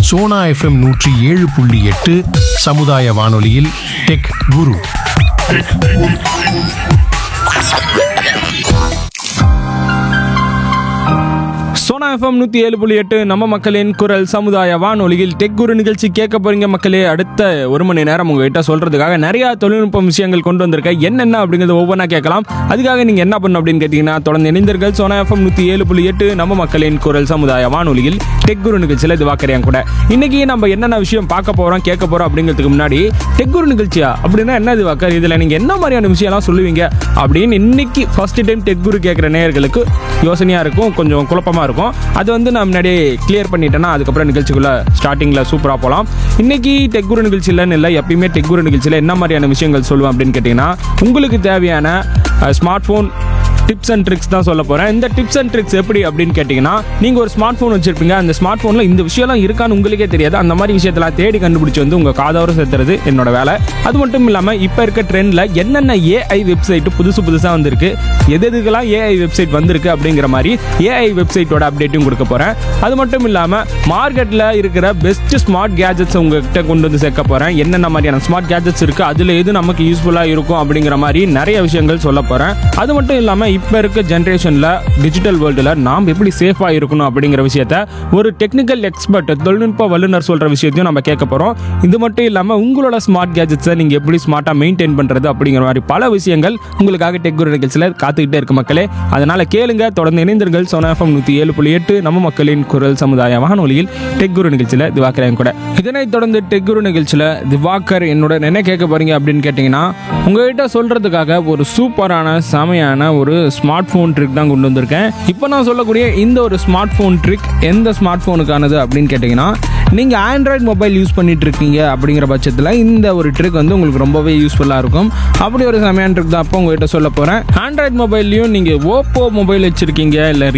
Sona FM நூற்றி ஏழு புள்ளி எட்டு சமுதாய வானொலியில் டெக் குரு சோனா எஃப்எம் நூற்றி ஏழு புள்ளி எட்டு நம்ம மக்களின் குரல் சமுதாய வானொலியில் டெக் குரு நிகழ்ச்சி கேட்க போறீங்க மக்களே அடுத்த ஒரு மணி நேரம் உங்ககிட்ட சொல்றதுக்காக நிறைய தொழில்நுட்ப விஷயங்கள் கொண்டு வந்திருக்கேன் என்னென்ன அப்படிங்கிறத ஒவ்வொன்றா கேட்கலாம் அதுக்காக நீங்க என்ன பண்ணணும் அப்படின்னு கேட்டீங்கன்னா தொடர்ந்து இணைந்தீர்கள் சோனா எஃப்எம் நூற்றி ஏழு புள்ளி எட்டு நம்ம மக்களின் குரல் சமுதாய வானொலியில் டெக் குரு நிகழ்ச்சியில் இது வாக்கறியான் கூட இன்னைக்கு நம்ம என்னென்ன விஷயம் பார்க்க போறோம் கேட்க போறோம் அப்படிங்கிறதுக்கு முன்னாடி டெக் குரு நிகழ்ச்சியா அப்படின்னா என்ன இது வாக்கர் இதுல நீங்க என்ன மாதிரியான விஷயம்லாம் சொல்லுவீங்க அப்படின்னு இன்னைக்கு ஃபர்ஸ்ட் டைம் டெக் குரு கேட்குற நேயர்களுக்கு யோசனையா இருக்கும் கொஞ்சம் குழப்பமா இருக்கும் அது வந்து நான் முன்னாடியே கிளியர் பண்ணிட்டேன்னா அதுக்கப்புறம் நிகழ்ச்சிக்குள்ள ஸ்டார்டிங்ல சூப்பரா போகலாம் இன்னைக்கு டெக் குரு நிகழ்ச்சியிலன்னு இல்லை எப்பயுமே டெக் குரு நிகழ்ச்சியில் என்ன மாதிரியான விஷயங்கள் சொல்லுவேன் அப்படின்னு கேட்டிங்கன்னா உங்களுக்கு தேவையான smart phone tips and tricks தான் சொல்ல போகிறேன் இந்த டிப்ஸ் அண்ட் ட்ரிக்ஸ் எப்படி அப்படின்னு கேட்டிங்கன்னா நீங்கள் ஒரு ஸ்மார்ட் ஃபோன் வச்சிருப்பீங்க அந்த ஸ்மார்ட் ஃபோனில் இந்த விஷயம்லாம் இருக்கான்னு உங்களுக்கே தெரியாது அந்த மாதிரி விஷயத்தெல்லாம் தேடி கண்டுபிடிச்சி வந்து உங்கள் காதோர சேர்த்துறது என்னோட வேலை அது மட்டும் இல்லாமல் இப்போ இருக்க ட்ரெண்டில் என்னென்ன ஏஐ வெப்சைட் புதுசு புதுசாக வந்திருக்கு எது எதுக்கெல்லாம் ஏஐ வெப்சைட் வந்திருக்கு அப்படிங்கிற மாதிரி ஏஐ வெப்சைட்டோட அப்டேட்டும் கொடுக்க போகிறேன் அது மட்டும் இல்லாமல் மார்க்கெட்டில் இருக்கிற பெஸ்ட் ஸ்மார்ட் கேஜெட்ஸ் உங்ககிட்ட கொண்டு வந்து சேர்க்க போகிறேன் என்னென்ன மாதிரியான ஸ்மார்ட் கேஜெட்ஸ் இருக்குது அதில் எது நமக்கு யூஸ்ஃபுல்லாக இருக்கும் அப்படிங்கிற மாதிரி நிறைய விஷயங்கள் சொல்ல போகிறேன் அது மட்டும் இல்லாமல் இப்போ இருக்க ஜென்ரேஷனில் டிஜிட்டல் வேர்ல்டில் நாம் எப்படி சேஃபாக இருக்கணும் அப்படிங்கிற விஷயத்த ஒரு டெக்னிக்கல் எக்ஸ்பர்ட் தொழில்நுட்ப வல்லுநர் சொல்கிற விஷயத்தையும் நம்ம கேட்க போகிறோம் இது மட்டும் இல்லாமல் உங்களோட ஸ்மார்ட் கேஜெட்ஸை நீங்கள் எப்படி ஸ்மார்ட்டாக மெயின்டைன் பண்ணுறது அப்படிங்கிற மாதிரி பல விஷயங்கள் உங்களுக்காக டெக் குரு நிகழ்ச்சியில் காத்துக்கிட்டே இருக்கு மக்களே அதனால் கேளுங்க தொடர்ந்து இணைந்தீர்கள் சோனா எஃப்எம் நூற்றி ஏழு புள்ளி எட்டு நம்ம மக்களின் குரல் சமுதாய வானொலியில் டெக் குரு நிகழ்ச்சியில் திவாக்கர் கூட இதனைத் தொடர்ந்து டெக் குரு நிகழ்ச்சியில் திவாகர் என்னோட என்ன கேட்க போறீங்க அப்படின்னு கேட்டிங்கன்னா உங்ககிட்ட சொல்கிறதுக்காக ஒரு சூப்பரான செமையான ஒரு ஸ்மார்ட் ஃபோன் ட்ரிக் தான் கொண்டு வந்திருக்கேன் இப்போ நான் சொல்லக்கூடிய இந்த ஒரு ஸ்மார்ட் ஃபோன் ட்ரிக் எந்த ஸ்மார்ட் ஃபோனுக்கானது அப்படின்னு கேட்டிங்கன்னா நீங்கள் ஆண்ட்ராய்ட் மொபைல் யூஸ் பண்ணிட்டு இருக்கீங்க அப்படிங்கிற பட்சத்தில் இந்த ஒரு ட்ரிக் வந்து உங்களுக்கு ரொம்பவே யூஸ்ஃபுல்லாக இருக்கும் அப்படி ஒரு செமையான ட்ரிக் தான் அப்போ உங்ககிட்ட சொல்ல போகிறேன் ஆண்ட்ராய்ட் மொபைல்லையும் நீங்கள் ஓப்போ மொபைல் வச்சுருக்கீங்க இல்லை